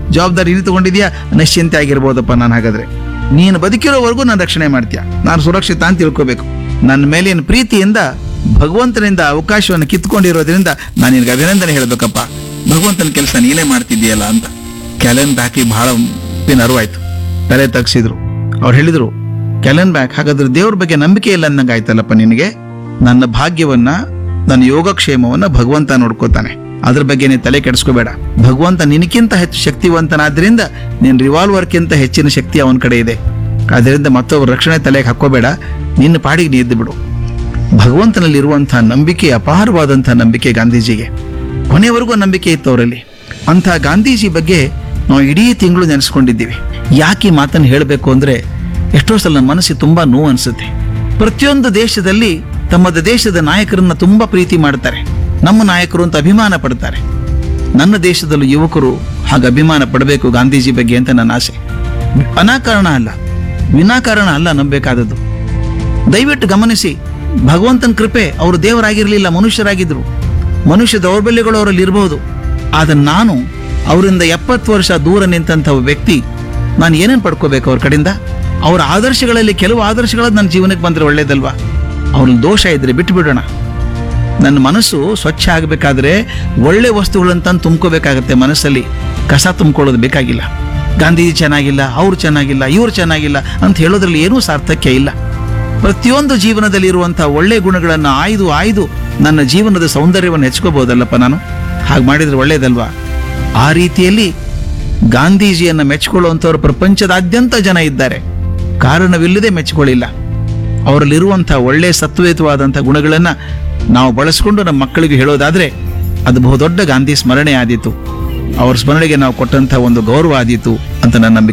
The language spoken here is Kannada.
ಜವಾಬ್ದಾರಿ ನೀನು ತಗೊಂಡಿದ್ಯಾ ನಿಶ್ಚಿಂತೆ ಆಗಿರ್ಬೋದಪ್ಪ ನಾನು ಹಾಗಾದ್ರೆ ನೀನು ಬದುಕಿರೋವರೆಗೂ ನಾನು ರಕ್ಷಣೆ ಮಾಡ್ತೀಯ ನಾನು ಸುರಕ್ಷಿತ ಅಂತ ತಿಳ್ಕೋಬೇಕು ನನ್ನ ಮೇಲಿನ ಪ್ರೀತಿಯಿಂದ ಭಗವಂತನಿಂದ ಅವಕಾಶವನ್ನು ಕಿತ್ಕೊಂಡಿರೋದ್ರಿಂದ ನಾನು ನಿನಗೆ ಅಭಿನಂದನೆ ಹೇಳಬೇಕಪ್ಪ ಭಗವಂತನ ಕೆಲಸ ನೀನೇ ಮಾಡ್ತಿದ್ದೀಯಲ್ಲ ಅಂತ ಕ್ಯಾಲೆನ್ ಬ್ಯಾಕಿ ಬಹಳ ನರ್ವಾಯ್ತು ತಲೆ ತಗ್ಸಿದ್ರು ಅವ್ರು ಹೇಳಿದ್ರು ಕ್ಯಾಲೆನ್ ಬ್ಯಾಕ್ ಹಾಗಾದ್ರೆ ದೇವ್ರ ಬಗ್ಗೆ ನಂಬಿಕೆ ಇಲ್ಲ ಅನ್ನಂಗೆ ಆಯ್ತಲ್ಲಪ್ಪ ನಿನಗೆ ನನ್ನ ಭಾಗ್ಯವನ್ನ ನನ್ನ ಯೋಗಕ್ಷೇಮವನ್ನ ಭಗವಂತ ನೋಡ್ಕೋತಾನೆ ಅದ್ರ ಬಗ್ಗೆ ನೀನು ತಲೆ ಕೆಡಿಸ್ಕೋಬೇಡ ಭಗವಂತ ನಿನಕ್ಕಿಂತ ಹೆಚ್ಚು ಶಕ್ತಿವಂತನಾದ್ರಿಂದ ನಿನ್ನ ರಿವಾಲ್ವರ್ಕ್ಕಿಂತ ಹೆಚ್ಚಿನ ಶಕ್ತಿ ಅವನ ಕಡೆ ಇದೆ ಅದರಿಂದ ಮತ್ತೊಬ್ಬರ ರಕ್ಷಣೆ ತಲೆಗೆ ಹಾಕೋಬೇಡ ನಿನ್ನ ಪಾಡಿಗೆ ನೀ ಎದ್ದು ಬಿಡು ಭಗವಂತನಲ್ಲಿರುವಂತಹ ನಂಬಿಕೆ ಅಪಾರವಾದಂತಹ ನಂಬಿಕೆ ಗಾಂಧೀಜಿಗೆ ಕೊನೆವರೆಗೂ ನಂಬಿಕೆ ಇತ್ತು ಅವರಲ್ಲಿ ಅಂಥ ಗಾಂಧೀಜಿ ಬಗ್ಗೆ ನಾವು ಇಡೀ ತಿಂಗಳು ನೆನೆಸ್ಕೊಂಡಿದ್ದೀವಿ ಯಾಕೆ ಈ ಮಾತನ್ನು ಹೇಳಬೇಕು ಅಂದ್ರೆ ಎಷ್ಟೋ ಸಲ ನನ್ನ ಮನಸ್ಸಿಗೆ ತುಂಬಾ ನೋವು ಅನಿಸುತ್ತೆ ಪ್ರತಿಯೊಂದು ದೇಶದಲ್ಲಿ ತಮ್ಮ ದೇಶದ ನಾಯಕರನ್ನ ತುಂಬಾ ಪ್ರೀತಿ ಮಾಡ್ತಾರೆ ನಮ್ಮ ನಾಯಕರು ಅಂತ ಅಭಿಮಾನ ಪಡ್ತಾರೆ ನನ್ನ ದೇಶದಲ್ಲೂ ಯುವಕರು ಹಾಗೆ ಅಭಿಮಾನ ಪಡಬೇಕು ಗಾಂಧೀಜಿ ಬಗ್ಗೆ ಅಂತ ನನ್ನ ಆಸೆ ಅನಾಕಾರಣ ಅಲ್ಲ ವಿನಾಕಾರಣ ಅಲ್ಲ ನಂಬಬೇಕಾದದ್ದು ದಯವಿಟ್ಟು ಗಮನಿಸಿ ಭಗವಂತನ ಕೃಪೆ ಅವರು ದೇವರಾಗಿರಲಿಲ್ಲ ಮನುಷ್ಯರಾಗಿದ್ರು ಮನುಷ್ಯ ದೌರ್ಬಲ್ಯಗಳು ಅವರಲ್ಲಿ ಇರಬಹುದು ಆದರೆ ನಾನು ಅವರಿಂದ ಎಪ್ಪತ್ತು ವರ್ಷ ದೂರ ನಿಂತಹ ವ್ಯಕ್ತಿ ನಾನು ಏನೇನು ಪಡ್ಕೋಬೇಕು ಅವ್ರ ಕಡೆಯಿಂದ ಅವರ ಆದರ್ಶಗಳಲ್ಲಿ ಕೆಲವು ಆದರ್ಶಗಳು ನನ್ನ ಜೀವನಕ್ಕೆ ಬಂದರೆ ಒಳ್ಳೇದಲ್ವಾ ಅವ್ರಲ್ಲಿ ದೋಷ ಇದ್ರೆ ಬಿಟ್ಟು ಬಿಡೋಣ ನನ್ನ ಮನಸ್ಸು ಸ್ವಚ್ಛ ಆಗಬೇಕಾದ್ರೆ ಒಳ್ಳೆ ವಸ್ತುಗಳಂತ ತುಂಬ್ಕೋಬೇಕಾಗತ್ತೆ ಮನಸ್ಸಲ್ಲಿ ಕಸ ತುಂಬ್ಕೊಳ್ಳೋದು ಬೇಕಾಗಿಲ್ಲ ಗಾಂಧೀಜಿ ಚೆನ್ನಾಗಿಲ್ಲ ಅವ್ರು ಚೆನ್ನಾಗಿಲ್ಲ ಇವ್ರು ಚೆನ್ನಾಗಿಲ್ಲ ಅಂತ ಹೇಳೋದ್ರಲ್ಲಿ ಏನೂ ಸಾರ್ಥಕ್ಯ ಇಲ್ಲ ಪ್ರತಿಯೊಂದು ಜೀವನದಲ್ಲಿ ಇರುವಂತಹ ಒಳ್ಳೆ ಗುಣಗಳನ್ನು ಆಯ್ದು ಆಯ್ದು ನನ್ನ ಜೀವನದ ಸೌಂದರ್ಯವನ್ನು ಹೆಚ್ಕೋಬಹುದಲ್ಲಪ್ಪ ನಾನು ಹಾಗೆ ಮಾಡಿದ್ರೆ ಒಳ್ಳೇದಲ್ವಾ ಆ ರೀತಿಯಲ್ಲಿ ಗಾಂಧೀಜಿಯನ್ನು ಮೆಚ್ಚಿಕೊಳ್ಳುವಂಥವ್ರು ಪ್ರಪಂಚದಾದ್ಯಂತ ಜನ ಇದ್ದಾರೆ ಕಾರಣವಿಲ್ಲದೆ ಮೆಚ್ಚಿಕೊಳ್ಳಿಲ್ಲ ಅವರಲ್ಲಿರುವಂತಹ ಒಳ್ಳೆ ಸತ್ವಯುತವಾದಂಥ ಗುಣಗಳನ್ನು ನಾವು ಬಳಸ್ಕೊಂಡು ನಮ್ಮ ಮಕ್ಕಳಿಗೆ ಹೇಳೋದಾದ್ರೆ ಅದು ಬಹುದೊಡ್ಡ ಗಾಂಧಿ ಸ್ಮರಣೆ ಆದೀತು ಅವ್ರ ಸ್ಮರಣೆಗೆ ನಾವು ಕೊಟ್ಟಂತಹ ಒಂದು ಗೌರವ ಆದೀತು ಅಂತ ನನ್ನ ನಂಬಿಕೆ